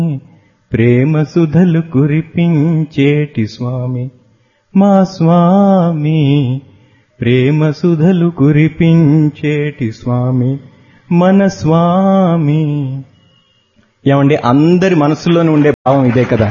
ప్రేమ సుధలు కురిపించేటి స్వామి మా స్వామి ప్రేమ సుధలు కురిపించేటి స్వామి మన స్వామి ఏమండి అందరి మనసులోనే ఉండే భావం ఇదే కదా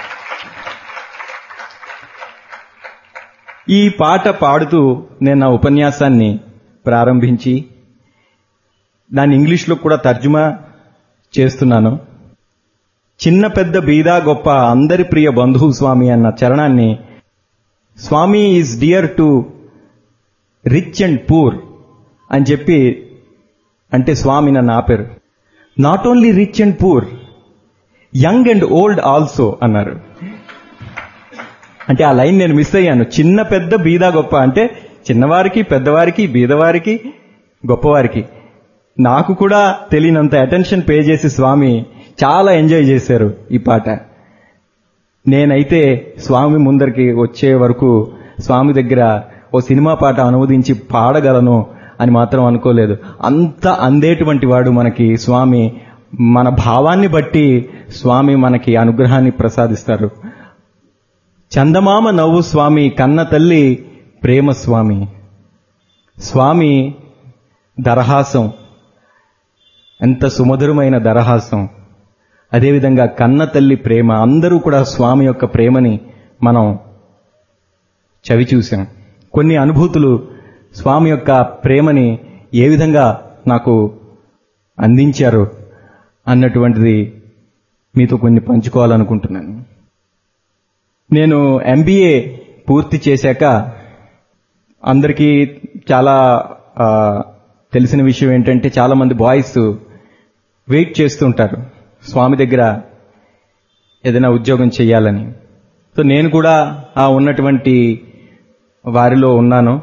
ఈ పాట పాడుతూ నేను నా ఉపన్యాసాన్ని ప్రారంభించి దాన్ని ఇంగ్లీష్లో కూడా తర్జుమా చేస్తున్నాను చిన్న పెద్ద బీదా గొప్ప అందరి ప్రియ బంధువు స్వామి అన్న చరణాన్ని Swami is dear to rich and poor అని చెప్పి అంటే స్వామి నన్ను ఆపారు not only rich and poor young and old also అన్నారు అంటే ఆ లైన్ నేను మిస్ అయ్యాను చిన్న పెద్ద బీదా గొప్ప అంటే చిన్నవారికి పెద్దవారికి బీదవారికి గొప్పవారికి నాకు కూడా తెలియనంత అటెన్షన్ పే చేసి స్వామి చాలా ఎంజాయ్ చేశారు ఈ పాట నేనైతే స్వామి ముందరికి వచ్చే వరకు స్వామి దగ్గర ఓ సినిమా పాట అనువదించి పాడగలను అని మాత్రం అనుకోలేదు అంత అందేటువంటి వాడు మనకి స్వామి మన భావాన్ని బట్టి స్వామి మనకి అనుగ్రహాన్ని ప్రసాదిస్తారు చందమామ నవ్వు స్వామి కన్న తల్లి ప్రేమ స్వామి స్వామి దరహాసం ఎంత సుమధురమైన దరహాసం అదేవిధంగా కన్న తల్లి ప్రేమ అందరూ కూడా స్వామి యొక్క ప్రేమని మనం చవి చూశాం కొన్ని అనుభూతులు స్వామి యొక్క ప్రేమని ఏ విధంగా నాకు అందించారు అన్నటువంటిది మీతో కొన్ని పంచుకోవాలనుకుంటున్నాను నేను ఎంబీఏ పూర్తి చేశాక అందరికీ చాలా ఆ, తెలిసిన విషయం ఏంటంటే చాలా మంది బాయ్స్ వెయిట్ చేస్తుంటారు స్వామి దగ్గర ఏదైనా ఉద్యోగం చేయాలని సో నేను కూడా ఆ ఉన్నటువంటి వారిలో ఉన్నాను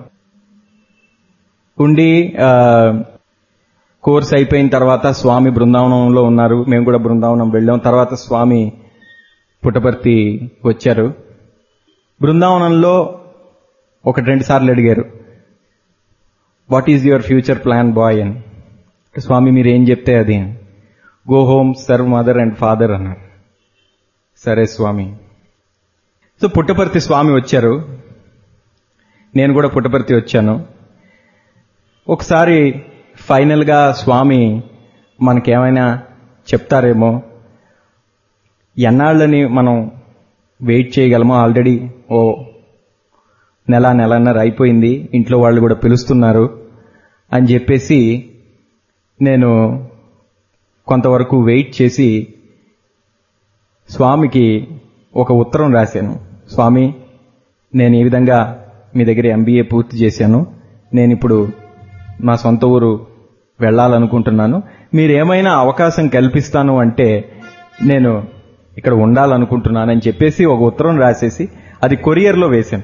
ఉండి ఆ, కోర్స్ అయిపోయిన తర్వాత స్వామి బృందావనంలో ఉన్నారు మేము కూడా బృందావనం వెళ్ళాం తర్వాత స్వామి పుట్టపర్తి వచ్చారు బృందావనంలో ఒకటి రెండు సార్లు అడిగారు what is your future plan boy అని స్వామి మీరు ఏం చెప్తే అది go home serve mother and father అన్నారు సరే స్వామి సో పుట్టపర్తి స్వామి వచ్చారు నేను కూడా పుట్టపర్తి వచ్చాను ఒకసారి ఫైనల్గా స్వామి మనకేమైనా చెప్తారేమో ఎన్నాళ్ళని మనం వెయిట్ చేయగలమో ఆల్రెడీ ఓ నెల నెలన్నర అయిపోయింది ఇంట్లో వాళ్ళు కూడా పిలుస్తున్నారు అని చెప్పేసి నేను కొంతవరకు వెయిట్ చేసి స్వామికి ఒక ఉత్తరం రాశాను స్వామి నేను ఈ విధంగా మీ దగ్గర ఎంబీఏ పూర్తి చేశాను నేను ఇప్పుడు మా సొంత ఊరు వెళ్ళాలనుకుంటున్నాను మీరు ఏమైనా అవకాశం కల్పిస్తాను అంటే నేను ఇక్కడ ఉండాలనుకుంటున్నానని చెప్పేసి ఒక ఉత్తరం రాసేసి అది కొరియర్లో వేశాను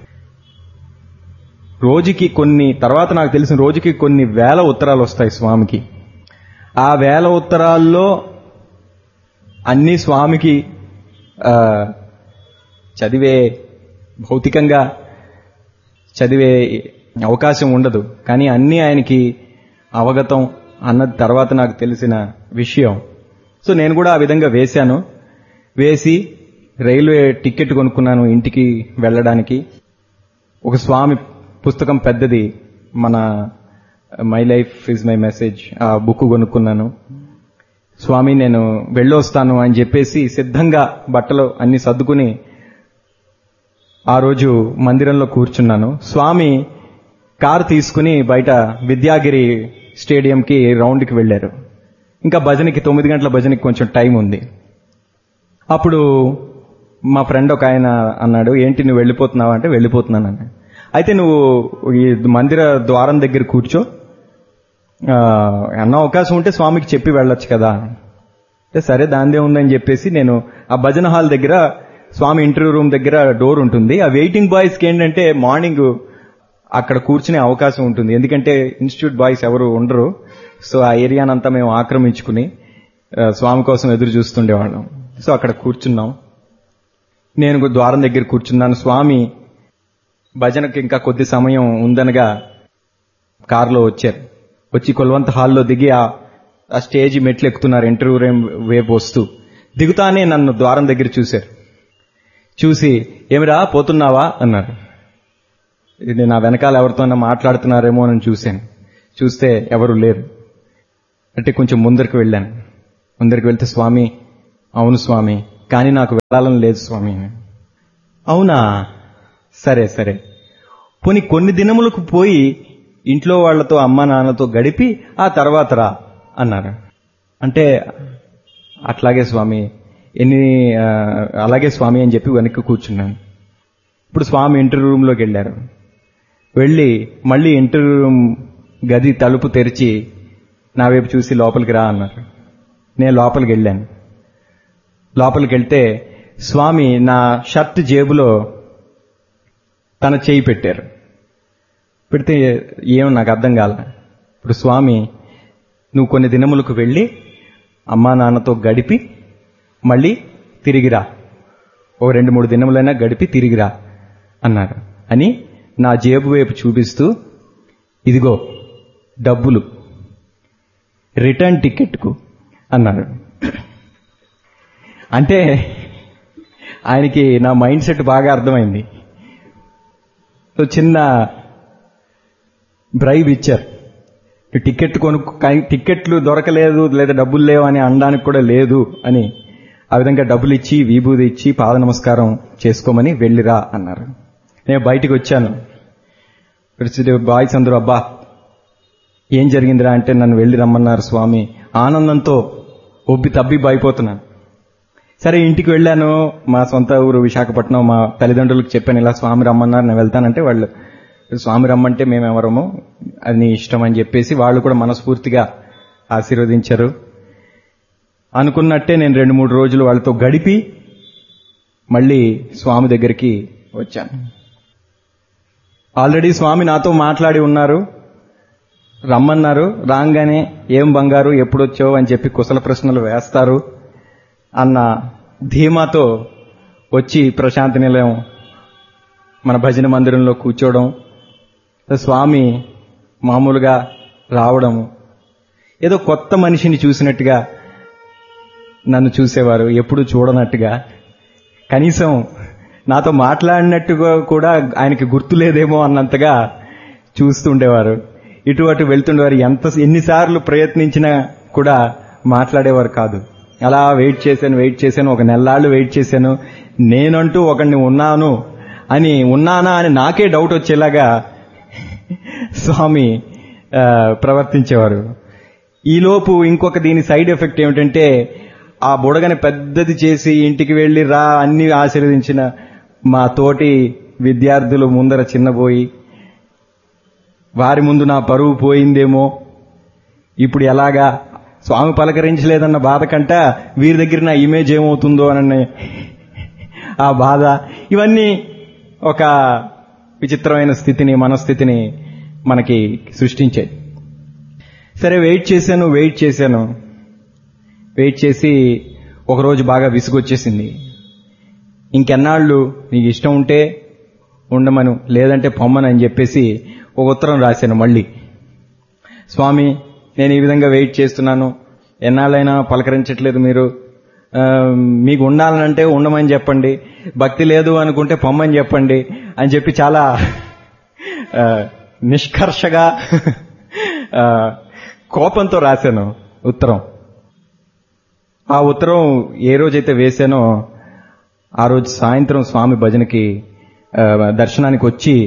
రోజుకి కొన్ని తర్వాత నాకు తెలిసిన రోజుకి కొన్ని వేల ఉత్తరాలు వస్తాయి స్వామికి ఆ వేల ఉత్తరాల్లో అన్ని స్వామికి ఆ, చదివే భౌతికంగా చదివే అవకాశం ఉండదు కానీ అన్నీ ఆయనకి అవగతం అన్నది తర్వాత నాకు తెలిసిన విషయం సో నేను కూడా ఆ విధంగా వేశాను వేసి రైల్వే టికెట్ కొనుక్కున్నాను ఇంటికి వెళ్ళడానికి ఒక స్వామి పుస్తకం పెద్దది మన my life is my message ఆ బుక్ కొనుక్కున్నాను స్వామి నేను వెళ్ళొస్తాను అని చెప్పేసి సిద్ధంగా బట్టలు అన్ని సర్దుకుని ఆ రోజు మందిరంలో కూర్చున్నాను స్వామి కారు తీసుకుని బయట విద్యాగిరి స్టేడియంకి రౌండ్కి వెళ్ళారు ఇంకా భజనకి తొమ్మిది గంటల భజనకి కొంచెం టైం ఉంది అప్పుడు మా ఫ్రెండ్ ఒక ఆయన అన్నాడు ఏంటి నువ్వు వెళ్ళిపోతున్నావా అంటే వెళ్ళిపోతున్నాను అన్న అయితే నువ్వు ఈ మందిర ద్వారం దగ్గర కూర్చో ఆ, అన్న అవకాశం ఉంటే స్వామికి చెప్పి వెళ్ళొచ్చు కదా అంటే సరే దాందే ఉందని చెప్పేసి నేను ఆ భజన హాల్ దగ్గర స్వామి ఇంటర్వ్యూ రూమ్ దగ్గర డోర్ ఉంటుంది ఆ వెయిటింగ్ బాయ్స్కి ఏంటంటే మార్నింగ్ అక్కడ కూర్చునే అవకాశం ఉంటుంది ఎందుకంటే ఇన్స్టిట్యూట్ బాయ్స్ ఎవరు ఉండరు సో ఆ ఏరియానంతా మేము ఆక్రమించుకుని ఆ, స్వామి కోసం ఎదురు చూస్తుండేవాళ్ళం సో అక్కడ కూర్చున్నాం నేను ద్వారం దగ్గర కూర్చున్నాను స్వామి భజనకు ఇంకా కొద్ది సమయం ఉందనగా కారులో వచ్చారు వచ్చి కొల్వంత హాల్లో దిగి ఆ ఆ స్టేజ్ మెట్లు ఎక్కుతున్నారు ఇంటర్వ్యూ రూమ్ వైపు వస్తూ దిగుతానే నన్ను ద్వారం దగ్గర చూశారు చూసి ఏమిరా పోతున్నావా అన్నారు ఇది నా వెనకాల ఎవరితోనైనా మాట్లాడుతున్నారేమో అని చూశాను చూస్తే ఎవరు లేరు అంటే కొంచెం ముందరికి వెళ్ళాను ముందరికి వెళ్తే స్వామి అవును స్వామి కానీ నాకు వెళ్ళాలని లేదు స్వామి అవునా సరే సరే పోనీ కొన్ని దినములకు పోయి ఇంట్లో వాళ్లతో అమ్మ నాన్నతో గడిపి ఆ తర్వాత రా అన్నారు అంటే అట్లాగే స్వామి ఎన్ని ఆ, అలాగే స్వామి అని చెప్పి వెనక్కి కూర్చున్నాను ఇప్పుడు స్వామి ఇంటర్వ్యూ రూమ్లోకి వెళ్ళారు వెళ్ళి మళ్ళీ ఇంటర్వ్యూ రూమ్ గది తలుపు తెరిచి నా వైపు చూసి లోపలికి రా అన్నారు నేను లోపలికి వెళ్ళాను లోపలికి వెళ్తే స్వామి నా షర్ట్ జేబులో తన చేయి పెట్టారు పెడితే ఏమో నాకు అర్థం కాల ఇప్పుడు స్వామి నువ్వు కొన్ని దినములకు వెళ్ళి అమ్మా నాన్నతో గడిపి మళ్ళీ తిరిగిరా ఓ రెండు మూడు దినములైనా గడిపి తిరిగిరా అన్నారు అని నా జేబు వైపు చూపిస్తూ ఇదిగో డబ్బులు రిటర్న్ టికెట్కు అన్నారు అంటే ఆయనకి నా మైండ్ సెట్ బాగా అర్థమైంది సో చిన్న బ్రైబ్ ఇచ్చారు టికెట్ కొను టికెట్లు దొరకలేదు లేదా డబ్బులు లేవు అని అనడానికి కూడా లేదు అని ఆ విధంగా డబ్బులు ఇచ్చి విభూది ఇచ్చి పాద నమస్కారం చేసుకోమని వెళ్ళిరా అన్నారు నేను బయటికి వచ్చాను బాయ్స్ అందరూ అబ్బా ఏం జరిగిందిరా అంటే నన్ను వెళ్ళి రమ్మన్నారు స్వామి ఆనందంతో ఒబ్బి తబ్బి అయిపోతున్నాను సరే ఇంటికి వెళ్ళాను మా సొంత ఊరు విశాఖపట్నం మా తల్లిదండ్రులకు చెప్పాను ఇలా స్వామి రమ్మన్నారు నేను వెళ్తానంటే వాళ్ళు స్వామి రమ్మంటే మేమెవరము అది నీ ఇష్టం అని చెప్పేసి వాళ్ళు కూడా మనస్ఫూర్తిగా ఆశీర్వదించారు అనుకున్నట్టే నేను రెండు మూడు రోజులు వాళ్ళతో గడిపి మళ్ళీ స్వామి దగ్గరికి వచ్చాను ఆల్రెడీ స్వామి నాతో మాట్లాడి ఉన్నారు రమ్మన్నారు రాగానే ఏం బంగారు ఎప్పుడొచ్చావు అని చెప్పి కుశల ప్రశ్నలు వేస్తారు అన్న ధీమాతో వచ్చి ప్రశాంతి నిలయం మన భజన మందిరంలో కూర్చోవడం స్వామి మామూలుగా రావడము ఏదో కొత్త మనిషిని చూసినట్టుగా నన్ను చూసేవారు ఎప్పుడు చూడనట్టుగా కనీసం నాతో మాట్లాడినట్టుగా కూడా ఆయనకి గుర్తులేదేమో అన్నంతగా చూస్తుండేవారు ఇటు అటు వెళ్తుండేవారు ఎంత ఎన్నిసార్లు ప్రయత్నించినా కూడా మాట్లాడేవారు కాదు అలా వెయిట్ చేశాను వెయిట్ చేశాను ఒక నెల్లాళ్ళు వెయిట్ చేశాను నేనంటూ ఒకడిని ఉన్నాను అని ఉన్నానా అని నాకే డౌట్ వచ్చేలాగా స్వామి ఆ, ప్రవర్తించేవారు ఈలోపు ఇంకొక దీని సైడ్ ఎఫెక్ట్ ఏమిటంటే ఆ బుడగని పెద్దది చేసి ఇంటికి వెళ్ళి రా అన్ని ఆశీర్వదించిన మా తోటి విద్యార్థులు ముందర చిన్నపోయి వారి ముందు నా పరువు పోయిందేమో ఇప్పుడు ఎలాగా స్వామి పలకరించలేదన్న బాధ కంట వీరి దగ్గర నా ఇమేజ్ ఏమవుతుందో అన్న ఆ బాధ ఇవన్నీ ఒక విచిత్రమైన స్థితిని మనస్థితిని మనకి సృష్టించాయి సరే వెయిట్ చేశాను వెయిట్ చేశాను వెయిట్ చేసి ఒకరోజు బాగా విసుగొచ్చేసింది ఇంకెన్నాళ్ళు నీకు ఇష్టం ఉంటే ఉండమను లేదంటే పొమ్మను అని చెప్పేసి ఒక ఉత్తరం రాశాను మళ్ళీ స్వామి నేను ఈ విధంగా వెయిట్ చేస్తున్నాను ఎన్నాళ్ళైనా పలకరించట్లేదు మీరు ఆ, మీకు ఉండాలనంటే ఉండమని చెప్పండి భక్తి లేదు అనుకుంటే పొమ్మని చెప్పండి అని చెప్పి చాలా ఆ, నిష్కర్షగా ఆ, కోపంతో రాశాను ఉత్తరం ఆ ఉత్తరం ఏ రోజైతే వేశానో ఆ రోజు సాయంత్రం స్వామి భజనకి ఆ, దర్శనానికి వచ్చి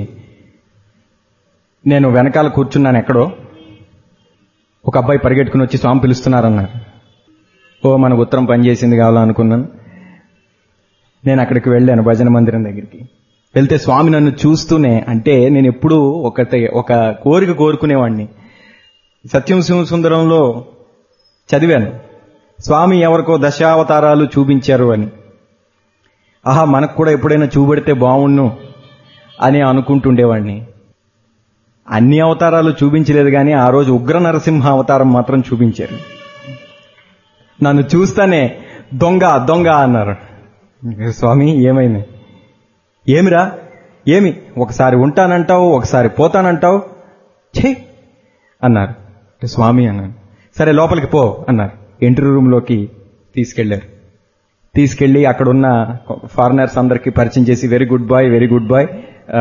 నేను వెనకాల కూర్చున్నాను ఎక్కడో ఒక అబ్బాయి పరిగెట్టుకుని వచ్చి స్వామి పిలుస్తున్నారన్నారు ఓ మన ఉత్తరం పనిచేసింది కావాలనుకున్నాను నేను అక్కడికి వెళ్ళాను భజన మందిరం దగ్గరికి వెళ్తే స్వామి నన్ను చూస్తూనే అంటే నేను ఎప్పుడూ ఒకటి ఒక కోరిక కోరుకునేవాడిని సత్యం సింహ సుందరంలో చదివాను స్వామి ఎవరికో దశావతారాలు చూపించారు అని ఆహా మనకు కూడా ఎప్పుడైనా చూపెడితే బాగుండు అని అనుకుంటుండేవాడిని అన్ని అవతారాలు చూపించలేదు కానీ ఆ రోజు ఉగ్ర నరసింహ అవతారం మాత్రం చూపించారు నన్ను చూస్తానే దొంగ దొంగ అన్నారు స్వామి ఏమైంది ఏమిరా ఏమి ఒకసారి ఉంటానంటావు ఒకసారి పోతానంటావు ఛే అన్నారు స్వామి అన్నాను సరే లోపలికి పో అన్నారు ఎంట్రీ రూమ్లోకి తీసుకెళ్లారు తీసుకెళ్లి అక్కడ ఉన్న ఫారినర్స్ అందరికి పరిచయం చేసి very good boy very good boy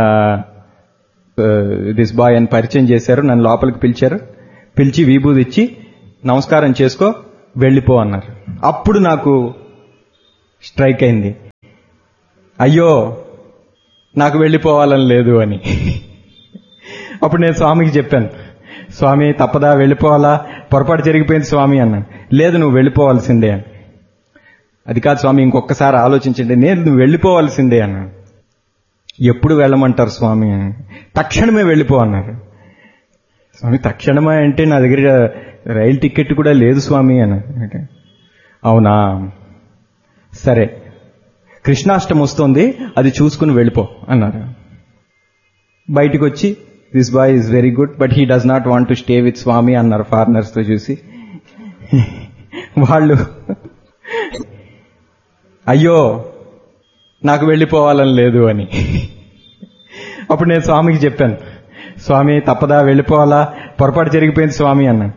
this boy అని పరిచయం చేశారు నన్ను లోపలికి పిలిచారు పిలిచి విభూది ఇచ్చి నమస్కారం చేసుకో వెళ్ళిపో అన్నారు అప్పుడు నాకు స్ట్రైక్ అయింది అయ్యో నాకు వెళ్ళిపోవాలని లేదు అని అప్పుడు నేను స్వామికి చెప్పాను స్వామి తప్పదా వెళ్ళిపోవాలా పొరపాటు జరిగిపోయింది స్వామి అన్నాను లేదు నువ్వు వెళ్ళిపోవాల్సిందే అని అది కాదు స్వామి ఇంకొకసారి ఆలోచించండి నేను నువ్వు వెళ్ళిపోవాల్సిందే అన్నాను ఎప్పుడు వెళ్ళమంటారు స్వామి అని తక్షణమే వెళ్ళిపో అన్నారు స్వామి తక్షణమే అంటే నా దగ్గర రైలు టికెట్ కూడా లేదు స్వామి అన్నారు అవునా సరే కృష్ణాష్టమి వస్తుంది అది చూసుకుని వెళ్ళిపో అన్నారు బయటికి వచ్చి this boy is very good but he does not want to stay with Swami అన్నారు ఫారినర్స్ తో చూసి వాళ్ళు అయ్యో నాకు వెళ్ళిపోవాలని లేదు అని అప్పుడు నేను స్వామికి చెప్పాను స్వామి తప్పదా వెళ్ళిపోవాలా పొరపాటు జరిగిపోయింది స్వామి అన్నాను